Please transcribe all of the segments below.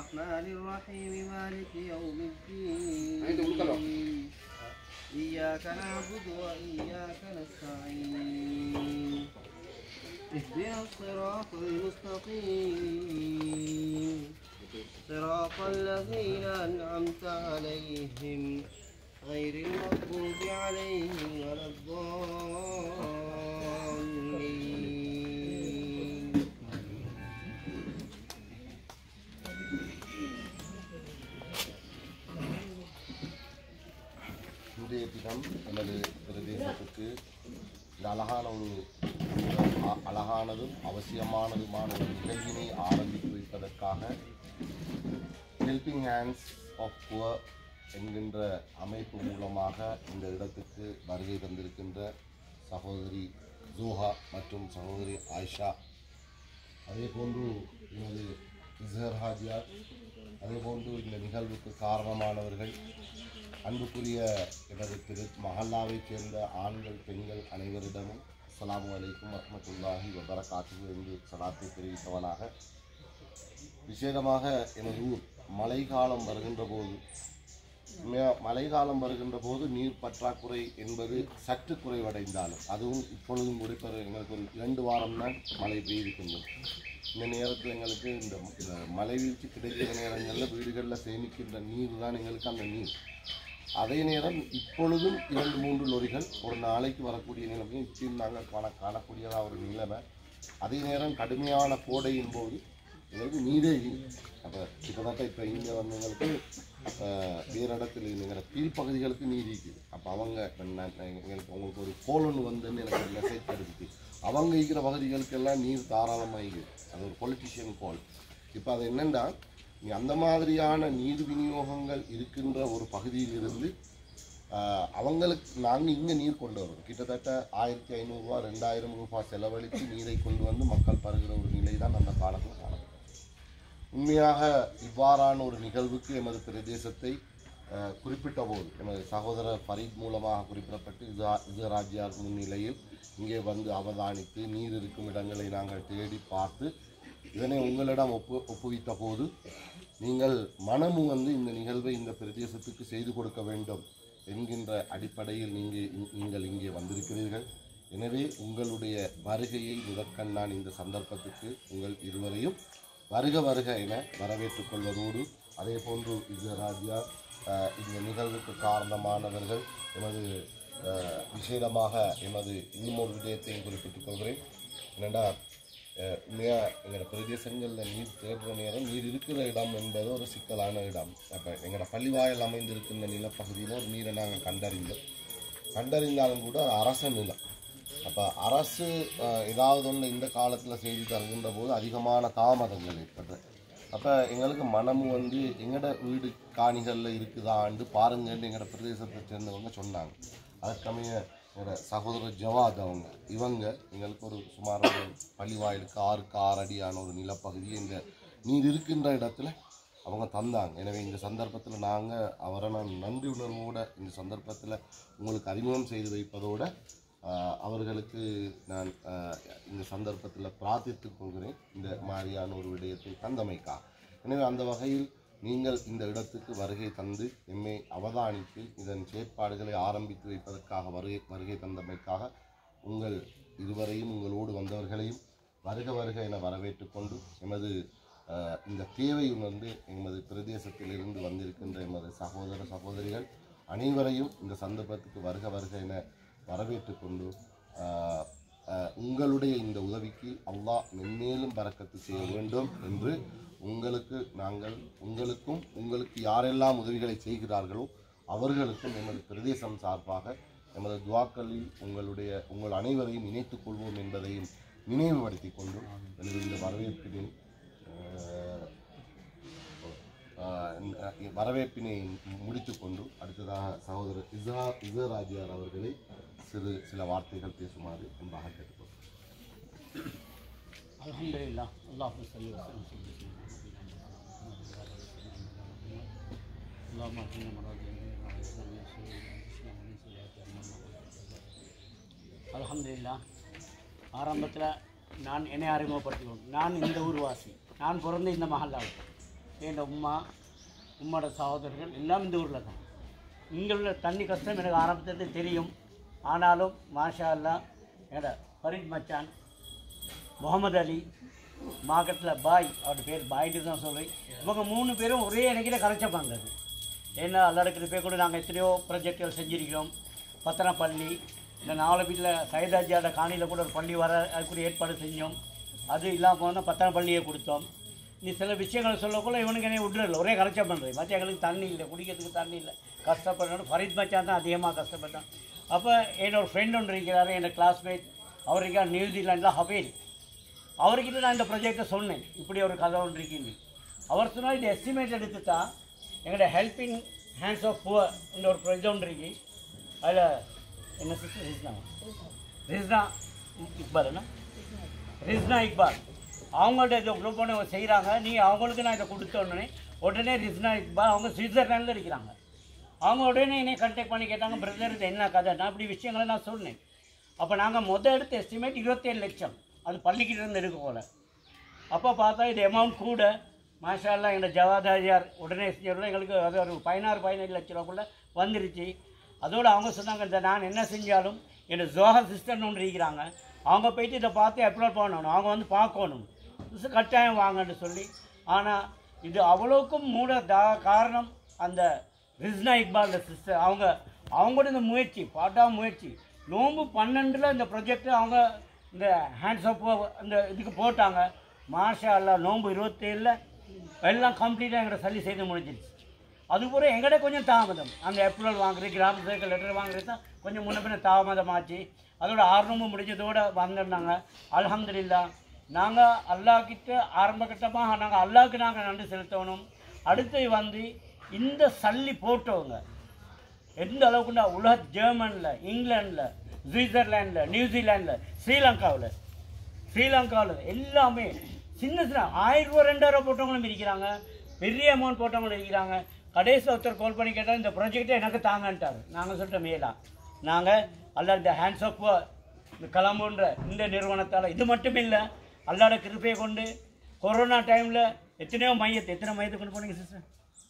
الرحمن الرحيم مالك يوم الدين إياك نعبد وإياك نستعين اهدنا الصراط المستقيم صراط الذين أنعمت عليهم غير المغضوب عليهم ولا الضالين இன்றைய தினம் நமது பிரதேசத்துக்கு இந்த அழகான ஒரு அ- அழகானதும் அவசியமானதுமான ஒரு நிகழ்வினை ஆரம்பித்து வைப்பதற்காக ஹெல்பிங் ஹேண்ட்ஸ் ஆஃப் புவர் என்கின்ற அமைப்பு மூலமாக இந்த இடத்துக்கு வருகை தந்திருக்கின்ற சகோதரி ஜூஹா மற்றும் சகோதரி ஆயிஷா அதே போன்று எனது இசர் ஹாஜியார் அதே போன்று இந்த நிகழ்வுக்கு காரணமானவர்கள் அன்புக்குரிய எனது திரு மஹல்லாவைச் சேர்ந்த ஆண்கள் பெண்கள் அனைவரிடமும் அஸ்ஸலாமு அலைக்கும் வரமத்துல்லாஹி வபரகாத்துஹு என்று சலாத்தை தெரிவித்தவனாக விசேடமாக எனது ஊர் மழைக்காலம் வருகின்ற போது ம- மழைக்காலம் வருகின்ற போது நீர் பற்றாக்குறை என்பது சற்று குறைவடைந்தாலும் அதுவும் இப்பொழுதும் கூட இப்போ எங்களுக்கு ஒரு இரண்டு வாரம் தான் மழை பெய்திருக்கின்றது இந்த நேரத்தில் எங்களுக்கு இந்த இந்த மழை வீழ்ச்சி கிடைக்கிற நேரங்களில் வீடுகளில் சேமிக்கின்ற நீர் தான் எங்களுக்கு அந்த நீர் அதே நேரம் இப்பொழுதும் இரண்டு மூன்று லொரிகள் ஒரு நாளைக்கு வரக்கூடிய நிலைமையும் இப்பயும் நாங்கள் காண காணக்கூடியதாக ஒரு நிலைமை அதே நேரம் கடுமையான கோடையின் போது எங்களுக்கு நீரே இல்லை அப்போ இப்போதான் இப்போ இங்கே வந்தவங்களுக்கு அஹ், வேறு இடத்துல எங்களோட கீழ்ப்பகுதிகளுக்கு நீர் இருக்குது அப்போ அவங்க இப்ப நான் நான் எங்களுக்கு உங்களுக்கு ஒரு கோல் ஒன்று வந்துன்னு எனக்கு ஒரு மெசேஜ் கிடைச்சிச்சு அவங்க இருக்கிற பகுதிகளுக்கெல்லாம் நீர் தாராளமாக இருக்குது அது ஒரு பொலிட்டிஷியன் கோல் இப்போ அது என்னென்னா நீ அந்த மாதிரியான நீர் விநியோகங்கள் இருக்கின்ற ஒரு பகுதியிலிருந்து ஆஹ், அவங்களுக்கு நாங்கள் இங்கே நீர் கொண்டு வரோம் கிட்டத்தட்ட ஆயிரத்தி ஐநூறுரூவா ரெண்டாயிரம் ரூபாய் செலவழித்து நீரை கொண்டு வந்து மக்கள் பருகிற ஒரு நிலை தான் அந்த காலத்தில் காணப்படும் உண்மையாக இவ்வாறான ஒரு நிகழ்வுக்கு எமது பிரதேசத்தை அஹ், குறிப்பிட்ட போது எமது சகோதரர் ஃபரீத் மூலமாக குறிப்பிடப்பட்டு விஜா- விஜயராஜ்யார் முன்னிலையில் இங்கே வந்து அவதானித்து நீர் இருக்கும் இடங்களை நாங்கள் தேடி பார்த்து இதனை உங்களிடம் ஒப்பு ஒப்புவித்த போது நீங்கள் மனமும் வந்து இந்த நிகழ்வை இந்த பிரதேசத்துக்கு செய்து கொடுக்க வேண்டும் என்கின்ற அடிப்படையில் நீங்கள் நீங்கள் இங்கே வந்திருக்கிறீர்கள் எனவே உங்களுடைய வருகையை முதற்கண் நான் இந்த சந்தர்ப்பத்துக்கு உங்கள் இருவரையும் வருக வருக என வரவேற்றுக் கொள்வதோடு அதே போன்று விஜயராஜ்யா அஹ், இந்த நிகழ்வுக்கு காரணமானவர்கள் எமது அஹ், விசேடமாக எமது இன்னும் ஒரு விடயத்தையும் குறிப்பிட்டுக் கொள்கிறேன் என்னென்னா உண்மையாக எங்களோட பிரதேசங்களில் நீர் தேடுற நேரம் நீர் இருக்கிற இடம் என்பது ஒரு சிக்கலான இடம் அப்போ எங்களோட பள்ளிவாயல் அமைந்திருக்கின்ற நிலப்பகுதியில் ஒரு நீரை நாங்கள் கண்டறிந்தோம் கண்டறிந்தாலும் கூட அது அரச நிலம் அப்போ அரசு அஹ், ஏதாவது ஒன்று இந்த காலத்தில் செய்து தருகின்ற போது அதிகமான தாமதங்கள் ஏற்படுது அப்போ எங்களுக்கு மனமும் வந்து எங்களோட வீடு காணிகளில் இருக்குதான்னு பாருங்கன்னு எங்களோட பிரதேசத்தை சேர்ந்தவங்க சொன்னாங்க அதற்கமைய ஒரு சகோதரர் ஜவாத் அவங்க இவங்க எங்களுக்கு ஒரு சுமார் ஒரு பள்ளிவாயிலுக்கு ஆறுக்கு ஆறு அடியான ஒரு நிலப்பகுதி இந்த நீர் இருக்கின்ற இடத்துல அவங்க தந்தாங்க எனவே இந்த சந்தர்ப்பத்தில் நாங்கள் அவரை நான் நன்றி உணர்வோட இந்த சந்தர்ப்பத்தில் உங்களுக்கு அறிமுகம் செய்து வைப்பதோட ஆஹ், அவர்களுக்கு நான் ஆஹ், இந்த சந்தர்ப்பத்தில் பிரார்த்தித்துக் கொள்கிறேன் இந்த மாதிரியான ஒரு விடயத்தை தந்தமைக்கா எனவே அந்த வகையில் நீங்கள் இந்த இடத்துக்கு வருகை தந்து எம்மை அவதானித்து இதன் செயற்பாடுகளை ஆரம்பித்து வைப்பதற்காக வருகை வருகை தந்தமைக்காக உங்கள் இருவரையும் உங்களோடு வந்தவர்களையும் வருக வருக என வரவேற்றுக் கொண்டு எமது அஹ், இந்த தேவை உணர்ந்து எமது பிரதேசத்திலிருந்து வந்திருக்கின்ற எமது சகோதர சகோதரிகள் அனைவரையும் இந்த சந்தர்ப்பத்துக்கு வருக வருக என வரவேற்றுக் கொண்டு அஹ், அஹ், உங்களுடைய இந்த உதவிக்கு அல்லாஹ் மென்மேலும் பறக்கத்து செய்ய வேண்டும் என்று உங்களுக்கு நாங்கள் உங்களுக்கும் உங்களுக்கு யாரெல்லாம் உதவிகளை செய்கிறார்களோ அவர்களுக்கும் எமது பிரதேசம் சார்பாக எமது துவாக்களில் உங்களுடைய உங்கள் அனைவரையும் இணைத்துக் கொள்வோம் என்பதையும் நினைவுபடுத்திக் கொண்டு எனது இந்த வரவேற்பினை அஹ், அஹ், வரவேற்பினை முடித்துக்கொண்டு அடுத்ததாக சகோதரர் இசா இசராஜியார் அவர்களை சிறு சில வார்த்தைகள் பேசுமாறு அன்பாக கேட்டுக்கொள்கிறேன் الحمد لله اللهم صل وسلم على سيدنا محمد اللهم اهدنا مراجعنا அல்ஹம்துலில்லா ஆரம்பத்தில் நான் என்னை அறிமுகப்படுத்திக்கணும் நான் இந்த ஊர்வாசி நான் பிறந்த இந்த மஹல்லாவில் என் உம்மா உம்மோட சகோதரர்கள் எல்லாம் இந்த ஊரில் தான் இங்கே உள்ள தண்ணி கஷ்டம் எனக்கு ஆரம்பத்துலேருந்து தெரியும் ஆனாலும் மாஷா அல்லா என்னோட ஃபரீத் மச்சான் முகமது அலி மார்க்கெட்டில் பாய் அவரோட பேர் பாய்ட்டு தான் சொல்கிறேன் இவங்க மூணு பேரும் ஒரே இணைக்கிற கரைச்சப்பாங்க அது ஏன்னா அல்லாடுக்கிற பேர் கூட நாங்கள் எத்தனையோ ப்ராஜெக்டுகள் செஞ்சிருக்கிறோம் பத்திரப்பள்ளி இந்த நாலு வீட்டில் சைதாஜியோட காணியில் கூட ஒரு பள்ளி வர அதுக்குரிய ஏற்பாடு செஞ்சோம் அது இல்லாமல் போனால் பத்திரப்பள்ளியை கொடுத்தோம் நீ சில விஷயங்களை சொல்லக்குள்ள இவனுக்கு என்ன விட்டுறல ஒரே கரைச்சா பண்ணுறது மற்ற எங்களுக்கு தண்ணி இல்லை குடிக்கிறதுக்கு தண்ணி இல்லை கஷ்டப்படணும் ஃபரீத் மச்சான் தான் அதிகமாக கஷ்டப்பட்டான் அப்போ என்னோட ஃப்ரெண்ட் ஒன்று இருக்கிறாரு என்னோட கிளாஸ்மேட் அவர் இருக்கார் நியூசிலாண்டில் ஹவேல் அவர்கிட்ட நான் இந்த ப்ராஜெக்டை சொன்னேன் இப்படி ஒரு கதை ஒன்று இருக்குன்னு அவர் சொன்னால் இது எஸ்டிமேட் எடுத்துட்டா எங்களோட ஹெல்பிங் ஹேண்ட்ஸ் ஆஃப் புவர் இந்த ஒரு ப்ராஜெக்ட் ஒன்று இருக்கு அதில் என்ன சிஸ்டர் ரிஸ்னா ரிஸ்னா இக்பால் என்ன ரிஸ்னா இக்பால் அவங்கள்ட்ட இதை குரூப் ஒன்று செய்கிறாங்க நீ அவங்களுக்கு நான் இதை கொடுத்த உடனே உடனே ரிஸ்னா இக்பால் அவங்க சுவிட்சர்லாண்டில் இருக்கிறாங்க அவங்க உடனே என்னை கான்டாக்ட் பண்ணி கேட்டாங்க பிரதர் இது என்ன கதை நான் இப்படி விஷயங்களை நான் சொன்னேன் அப்போ நாங்கள் மொதல் எடுத்த எஸ்டிமேட் இருபத்தேழு லட்சம் அது பள்ளிக்கிட்ட இருந்து எடுக்க போல அப்போ பார்த்தா இது அமௌண்ட் கூட மாஷா அல்லாஹ் எங்கள் ஜவாதாரியார் உடனே செஞ்சவர்கள் எங்களுக்கு அது ஒரு பதினாறு பதினேழு லட்ச ரூபாக்குள்ளே வந்துருச்சு அதோடு அவங்க சொன்னாங்க இந்த நான் என்ன செஞ்சாலும் என்னோட ஜோஹா சிஸ்டர்னு ஒன்று இருக்கிறாங்க அவங்க போயிட்டு இதை பார்த்து அப்லோட் பண்ணணும் அவங்க வந்து பார்க்கணும் இது கட்டாயம் வாங்கன்னு சொல்லி ஆனால் இது அவ்வளோக்கும் மூட தா காரணம் அந்த ரிஸ்னா இக்பால் சிஸ்டர் அவங்க அவங்களோட இந்த முயற்சி பாட்டா முயற்சி நோம்பு பன்னெண்டில் இந்த ப்ரொஜெக்ட் அவங்க இந்த ஹேண்ட்ஸ் ஆஃப் அந்த இதுக்கு போட்டாங்க மாஷா அல்லா நோம்பு இருபத்தேழில் எல்லாம் கம்ப்ளீட்டாக எங்கள்கிட்ட சல்லி செய்து முடிஞ்சிருச்சு அதுபோல எங்கள்கிட்ட கொஞ்சம் தாமதம் அந்த ஏப்ரல் வாங்குறது கிராம சைக்கிள் லெட்டர் வாங்குறது தான் கொஞ்சம் முன்ன பின்ன தாமதமாச்சு அதோட ஆர்வமும் முடிஞ்சதோடு வந்திருந்தாங்க அல்ஹம்துலில்லா நாங்கள் அல்லாஹ் கிட்ட ஆரம்ப கட்டமாக நாங்கள் அல்லாஹ்க்கு நாங்கள் நன்றி செலுத்தணும் அடுத்து வந்து இந்த சல்லி போட்டவங்க எந்த அளவுக்குன்னா உலக ஜெர்மனில் இங்கிலாண்டில் சுவிட்சர்லாண்டில் நியூசிலாண்டில் ஸ்ரீலங்காவில் ஸ்ரீலங்காவில் எல்லாமே சின்ன சின்ன ஆயிரம் ரூபா ரெண்டாயிரம் போட்டவங்களும் இருக்கிறாங்க பெரிய அமௌண்ட் போட்டவங்களும் இருக்கிறாங்க கடைசி ஒருத்தர் கால் பண்ணி கேட்டால் இந்த ப்ராஜெக்டை எனக்கு தாங்கன்ட்டார் நாங்கள் சொல்லிட்டோம் மேலா நாங்கள் அல்ல இந்த ஹேண்ட்ஸ் ஆஃப் இந்த கலம்புன்ற இந்த நிறுவனத்தால் இது மட்டும் இல்லை அல்லாட கிருப்பையை கொண்டு கொரோனா டைமில் எத்தனையோ மையத்தை எத்தனை மையத்தை கொண்டு போனீங்க சிஸ்டர்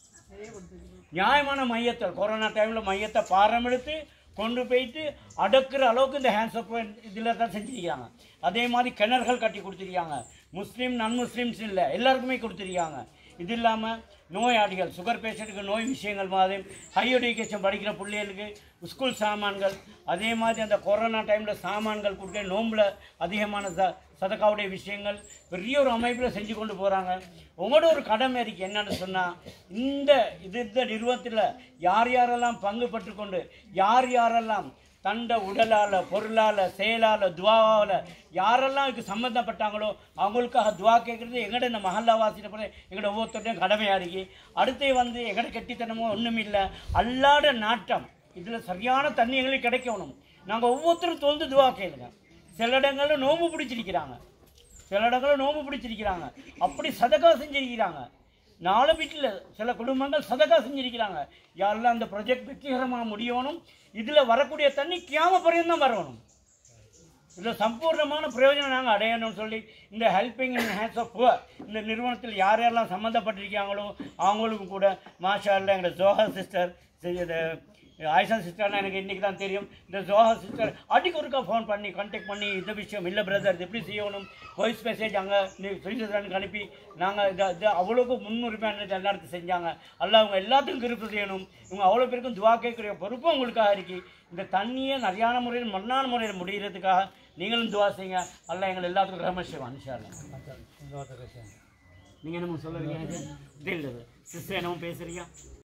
நியாயமான மையத்தை கொரோனா டைமில் மையத்தை பாரமெடுத்து கொண்டு போயிட்டு அடக்குற அளவுக்கு இந்த ஹேண்ட்ஸ் அப் இதில் தான் செஞ்சுருக்காங்க அதே மாதிரி கிணறுகள் கட்டி கொடுத்துருக்காங்க முஸ்லீம் நன் முஸ்லீம்ஸ் இல்லை எல்லாருக்குமே கொடுத்துருக்காங்க இது இல்லாமல் நோயாளிகள் சுகர் பேஷண்ட்டுக்கு நோய் விஷயங்கள் மாதிரி ஹை எஜுகேஷன் படிக்கிற பிள்ளைகளுக்கு ஸ்கூல் சாமான்கள் அதே மாதிரி அந்த கொரோனா டைமில் சாமான்கள் கொடுக்க நோம்பில் அதிகமான ச சதக்காவுடைய விஷயங்கள் பெரிய ஒரு அமைப்பில் செஞ்சு கொண்டு போகிறாங்க உங்களோட ஒரு கடமை இருக்கு என்னன்னு சொன்னால் இந்த இது இந்த நிறுவனத்தில் யார் யாரெல்லாம் பங்கு பெற்றுக்கொண்டு யார் யாரெல்லாம் தண்ட உடலால் பொருளால் செயலால் துவாவால் யாரெல்லாம் இதுக்கு சம்மந்தப்பட்டாங்களோ அவங்களுக்காக துவா கேட்குறது எங்கட இந்த மஹல்லாவாசின போல எங்களோட ஒவ்வொருத்தருடையும் கடமையாக இருக்கு அடுத்து வந்து எங்கட கெட்டித்தனமோ ஒன்றும் இல்லை அல்லாட நாட்டம் இதில் சரியான தண்ணி எங்களுக்கு கிடைக்கணும் நாங்கள் ஒவ்வொருத்தரும் தொழுது துவா கேளுங்க சில இடங்களில் நோம்பு பிடிச்சிருக்கிறாங்க சில இடங்களில் நோம்பு பிடிச்சிருக்கிறாங்க அப்படி சதக்கா செஞ்சிருக்கிறாங்க நாலு வீட்டில் சில குடும்பங்கள் சதக்கா செஞ்சிருக்கிறாங்க யாரெல்லாம் அந்த ப்ரொஜெக்ட் வெற்றிகரமாக முடியணும் இதில் வரக்கூடிய தண்ணி கியாம தான் வரணும் இதில் சம்பூர்ணமான பிரயோஜனம் நாங்கள் அடையணும்னு சொல்லி இந்த helping in hands of poor இந்த நிறுவனத்தில் யார் யாரெல்லாம் சம்மந்தப்பட்டிருக்காங்களோ அவங்களுக்கும் கூட மாஷா அல்லா எங்களோட ஜோஹா சிஸ்டர் ஆயிஷா சிஸ்டர்னா எனக்கு இன்றைக்கி தான் தெரியும் இந்த ஜோஹா சிஸ்டர் அடிக்கு ஒருக்கா ஃபோன் பண்ணி கான்டாக்ட் பண்ணி இந்த விஷயம் இல்லை பிரதர் இது எப்படி செய்யணும் வாய்ஸ் மெசேஜ் அங்கே சுவிட்சர்லாண்டுக்கு அனுப்பி நாங்கள் இதை இது அவ்வளோக்கு முன்னுரிமை எல்லாத்துக்கும் செஞ்சாங்க அல்ல அவங்க எல்லாத்துக்கும் கிருப்பு செய்யணும் இவங்க அவ்வளோ பேருக்கும் துவா கேட்குற பொறுப்பும் உங்களுக்காக இருக்கு இந்த தண்ணியை சரியான முறையில் மண்ணான முறையில் முடிகிறதுக்காக நீங்களும் துவா செய்யுங்க அல்ல எங்களை எல்லாத்துக்கும் ரம செய்வான் நீங்கள் என்னமோ சொல்லுவீங்க இது இல்லை சிஸ்டர் என்னமோ பேசுறீங்க